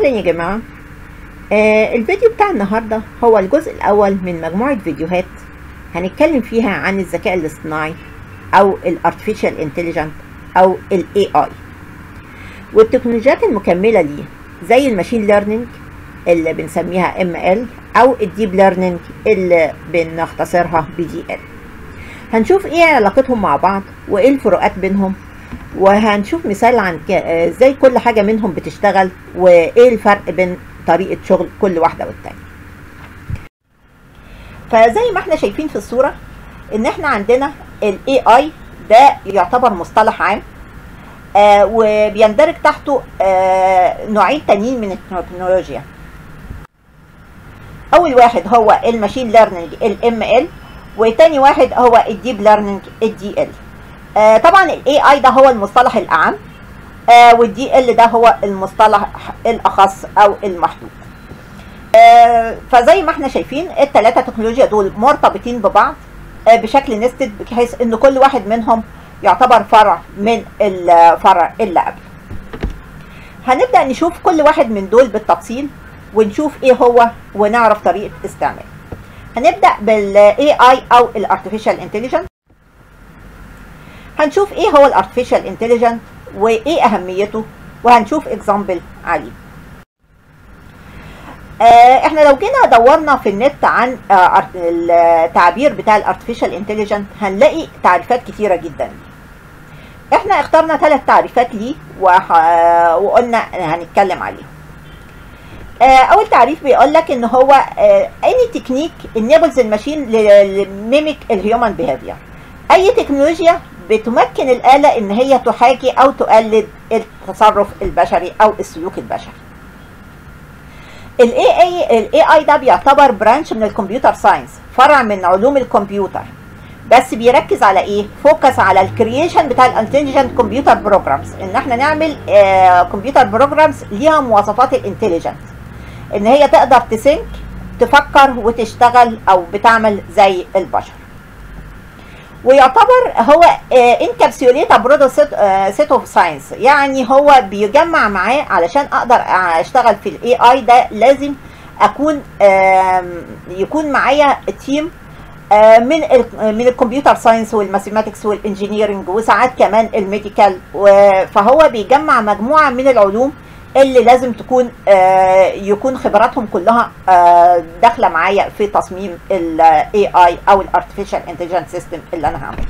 أهلا يا جماعة آه الفيديو بتاع النهاردة هو الجزء الأول من مجموعة فيديوهات هنتكلم فيها عن الذكاء الاصطناعي أو ال Artificial Intelligence أو ال AI والتكنولوجيات المكملة ليه زي الماشين ليرنينج اللي بنسميها ML أو الديب ليرنينج اللي بنختصرها BDL هنشوف ايه علاقتهم مع بعض وايه الفروقات بينهم وهنشوف مثال عن ازاي كل حاجة منهم بتشتغل وايه الفرق بين طريقة شغل كل واحدة والتانية فزي ما احنا شايفين في الصورة ان احنا عندنا ال AI ده يعتبر مصطلح عام آه وبيندرج تحته آه نوعين تانيين من التكنولوجيا اول واحد هو الماشين ليرنينج ال ML وتاني واحد هو الديب ليرنينج الدي ال آه طبعا الاي اي ده هو المصطلح الاعم آه والدي ال ده هو المصطلح الاخص او المحدود آه فزي ما احنا شايفين الثلاثه تكنولوجيا دول مرتبطين ببعض آه بشكل نستد بحيث ان كل واحد منهم يعتبر فرع من الفرع اللي قبله هنبدا نشوف كل واحد من دول بالتفصيل ونشوف ايه هو ونعرف طريقه استعماله هنبدأ بال AI أو ال Artificial Intelligence هنشوف ايه هو ال Artificial Intelligence وايه أهميته وهنشوف example عليه آه احنا لو جينا دورنا في النت عن آه التعبير بتاع ال Artificial Intelligence هنلاقي تعريفات كتيرة جدا احنا اخترنا ثلاث تعريفات ليه وقلنا هنتكلم عليهم اول تعريف بيقول لك ان هو any technique enables الماشين لميميك الهيومن behavior اي تكنولوجيا بتمكن الاله ان هي تحاكي او تقلد التصرف البشري او السلوك البشري الاي اي الاي اي ده بيعتبر برانش من الكمبيوتر ساينس فرع من علوم الكمبيوتر بس بيركز على ايه فوكس على الكرييشن بتاع الانتليجنت كمبيوتر بروجرامز ان احنا نعمل كمبيوتر بروجرامز ليها مواصفات الانتليجنت ان هي تقدر تسنك تفكر وتشتغل او بتعمل زي البشر ويعتبر هو انكابسيوليت برودو سيت اوف ساينس يعني هو بيجمع معاه علشان اقدر اشتغل في الاي اي ده لازم اكون يكون معايا تيم من ال من الكمبيوتر ساينس والماثيماتكس والانجينيرنج وساعات كمان الميديكال فهو بيجمع مجموعه من العلوم اللي لازم تكون آه يكون خبراتهم كلها آه داخله معايا في تصميم الاي اي او الارتفيشال انتليجنت سيستم اللي انا هعمله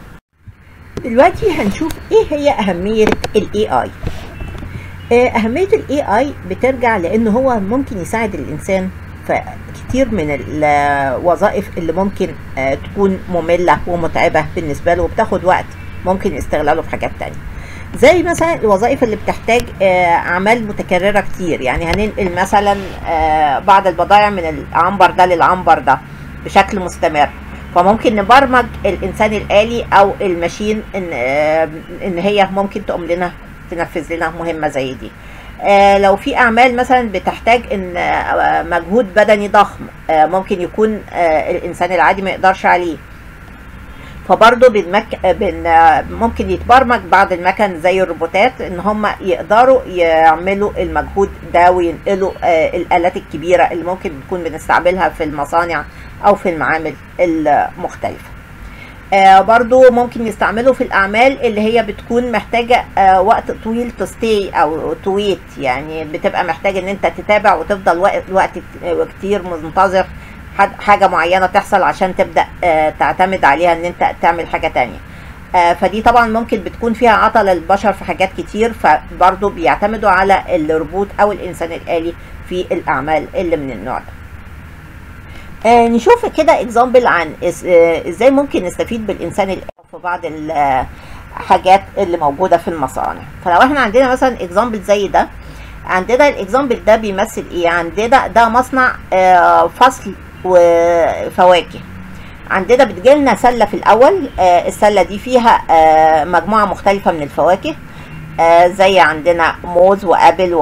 دلوقتي هنشوف ايه هي اهميه الاي اي آه اهميه الاي اي بترجع لان هو ممكن يساعد الانسان في كتير من الوظائف اللي ممكن تكون ممله ومتعبه بالنسبه له وبتاخد وقت ممكن استغلاله في حاجات تانية زي مثلا الوظائف اللي بتحتاج اعمال متكرره كتير يعني هننقل مثلا بعض البضائع من العنبر ده للعنبر ده بشكل مستمر فممكن نبرمج الانسان الالي او الماشين ان ان هي ممكن تقوم لنا تنفذ لنا مهمه زي دي لو في اعمال مثلا بتحتاج ان مجهود بدني ضخم ممكن يكون الانسان العادي ما يقدرش عليه فبرضه بنمك... بن... ممكن يتبرمج بعض المكن زي الروبوتات ان هم يقدروا يعملوا المجهود ده وينقلوا آه الالات الكبيره اللي ممكن نكون بنستعملها في المصانع او في المعامل المختلفه آه برضو ممكن يستعملوا في الاعمال اللي هي بتكون محتاجه آه وقت طويل تستي او تويت يعني بتبقى محتاج ان انت تتابع وتفضل وقت وقت كتير منتظر حاجة معينة تحصل عشان تبدأ تعتمد عليها ان انت تعمل حاجة تانية فدي طبعا ممكن بتكون فيها عطل البشر في حاجات كتير فبرضه بيعتمدوا على الروبوت او الانسان الالي في الاعمال اللي من النوع ده نشوف كده اكزامبل عن ازاي ممكن نستفيد بالانسان الالي في بعض الحاجات اللي موجودة في المصانع فلو احنا عندنا مثلا اكزامبل زي ده عندنا الاكزامبل ده بيمثل ايه عندنا ده مصنع فصل وفواكه عندنا بتجيلنا سله في الاول آه السله دي فيها آه مجموعه مختلفه من الفواكه آه زي عندنا موز وابل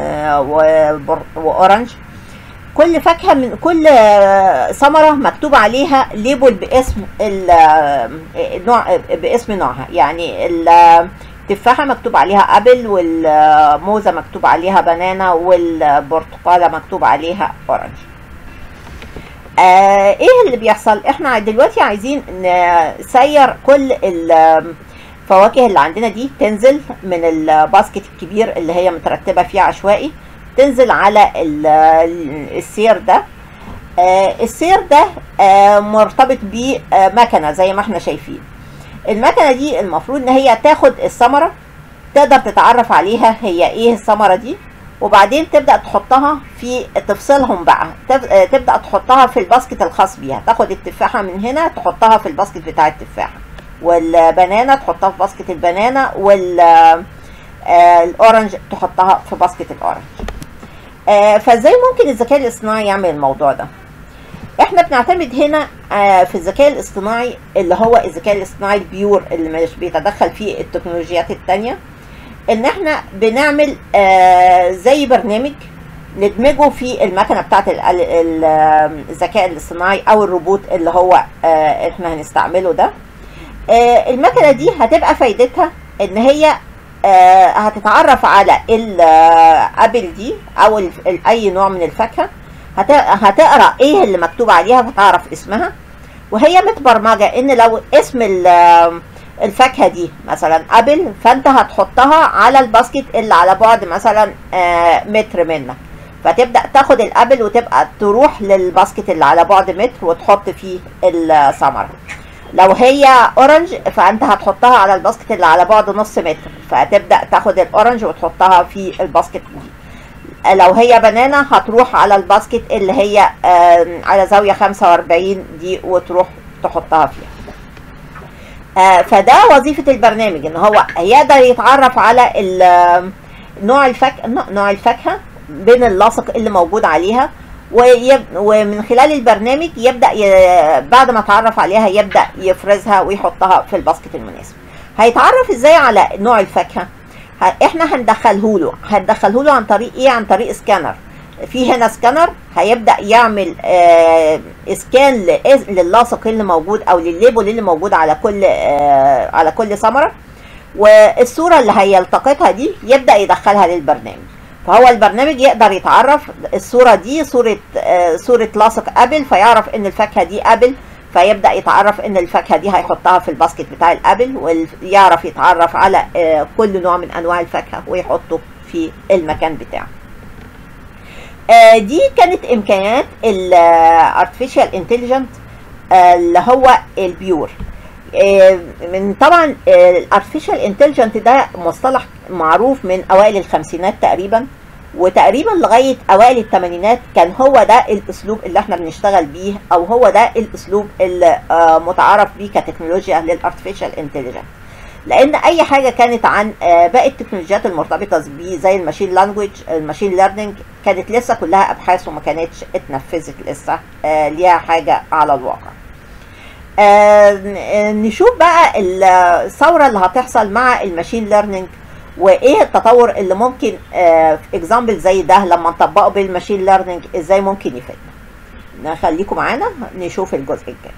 واورنج كل فاكهه من كل ثمره مكتوب عليها ليبل باسم النوع باسم نوعها يعني التفاحة مكتوب عليها ابل والموزة مكتوب عليها بنانا والبرتقالة مكتوب عليها اورنج آه ايه اللي بيحصل احنا دلوقتي عايزين نسير كل الفواكه اللي عندنا دي تنزل من الباسكت الكبير اللي هي مترتبة فيه عشوائي تنزل على السير ده آه السير ده آه مرتبط بمكنة زي ما احنا شايفين المكنة دي المفروض ان هي تاخد الثمرة تقدر تتعرف عليها هي ايه الثمرة دي وبعدين تبدأ تحطها في تفصلهم بقى تبدأ تحطها في الباسكت الخاص بيها تاخد التفاحة من هنا تحطها في الباسكت بتاع التفاحة والبنانة تحطها في باسكت البنانة والأورنج تحطها في باسكت الأورنج فازاي ممكن الذكاء الاصطناعي يعمل الموضوع ده احنا بنعتمد هنا في الذكاء الاصطناعي اللي هو الذكاء الاصطناعي البيور اللي مش بيتدخل فيه التكنولوجيات التانية ان احنا بنعمل زي برنامج ندمجه في المكنة بتاعت الذكاء الاصطناعي او الروبوت اللي هو احنا هنستعمله ده المكنة دي هتبقى فايدتها ان هي هتتعرف على الابل دي او اي نوع من الفاكهه هتقرا ايه اللي مكتوب عليها فتعرف اسمها وهي متبرمجه ان لو اسم الفاكهه دي مثلا ابل فانت هتحطها على الباسكت اللي على بعد مثلا متر منك فتبدا تاخد الابل وتبقى تروح للباسكت اللي على بعد متر وتحط فيه الثمره لو هي اورنج فانت هتحطها على الباسكت اللي على بعد نص متر فتبدا تاخد الاورنج وتحطها في الباسكت دي لو هي بنانا هتروح على الباسكت اللي هي على زاوية 45 دي وتروح تحطها فيها فده وظيفة البرنامج ان هو يقدر يتعرف على نوع الفاكهة نوع الفاكهة بين اللاصق اللي موجود عليها ومن خلال البرنامج يبدأ بعد ما اتعرف عليها يبدأ يفرزها ويحطها في الباسكت المناسب هيتعرف ازاي على نوع الفاكهة احنا هندخله له هندخله له عن طريق ايه عن طريق سكانر في هنا سكانر هيبدا يعمل آه اسكان للاصق اللي موجود او للليبل اللي موجود على كل آه على كل ثمره والصوره اللي هيلتقطها دي يبدا يدخلها للبرنامج فهو البرنامج يقدر يتعرف الصوره دي صوره آه صوره لاصق ابل فيعرف ان الفاكهه دي ابل فيبدا يتعرف ان الفاكهه دي هيحطها في الباسكت بتاع الابل ويعرف يتعرف على كل نوع من انواع الفاكهه ويحطه في المكان بتاعه دي كانت امكانيات الارتفيشال انتليجنت اللي هو البيور من طبعا الارتفيشال انتليجنت ده مصطلح معروف من اوائل الخمسينات تقريبا وتقريبا لغايه اوائل الثمانينات كان هو ده الاسلوب اللي احنا بنشتغل بيه او هو ده الاسلوب اللي متعارف بيه كتكنولوجيا للارتفيشال انتليجنت لان اي حاجه كانت عن باقي التكنولوجيات المرتبطه بيه زي الماشين لانجويج الماشين ليرنينج كانت لسه كلها ابحاث وما كانتش اتنفذت لسه ليها حاجه على الواقع نشوف بقى الثوره اللي هتحصل مع الماشين ليرنينج وايه التطور اللي ممكن في اكزامبل زي ده لما نطبقه بالماشين ليرنينج ازاي ممكن يفيدنا نخليكم معانا نشوف الجزء الجاي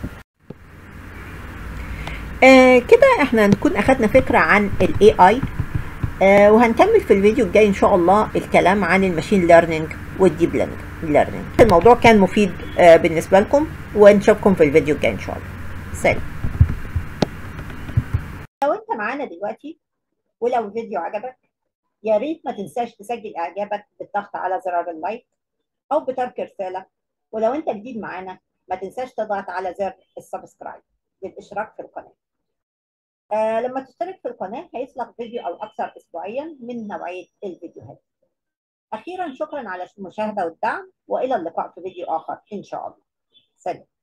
آه كده احنا نكون اخدنا فكرة عن الاي اي آه وهنكمل في الفيديو الجاي ان شاء الله الكلام عن الماشين ليرنينج والديب ليرنينج الموضوع كان مفيد آه بالنسبة لكم ونشوفكم في الفيديو الجاي ان شاء الله سلام لو انت معانا دلوقتي ولو الفيديو عجبك يا ريت ما تنساش تسجل اعجابك بالضغط على زرار اللايك او بترك رسالة ولو انت جديد معانا ما تنساش تضغط على زر السبسكرايب للاشتراك في القناه آه لما تشترك في القناة هيصلك فيديو أو أكثر أسبوعيا من نوعية الفيديوهات أخيرا شكرا على المشاهدة والدعم وإلى اللقاء في فيديو آخر إن شاء الله سلام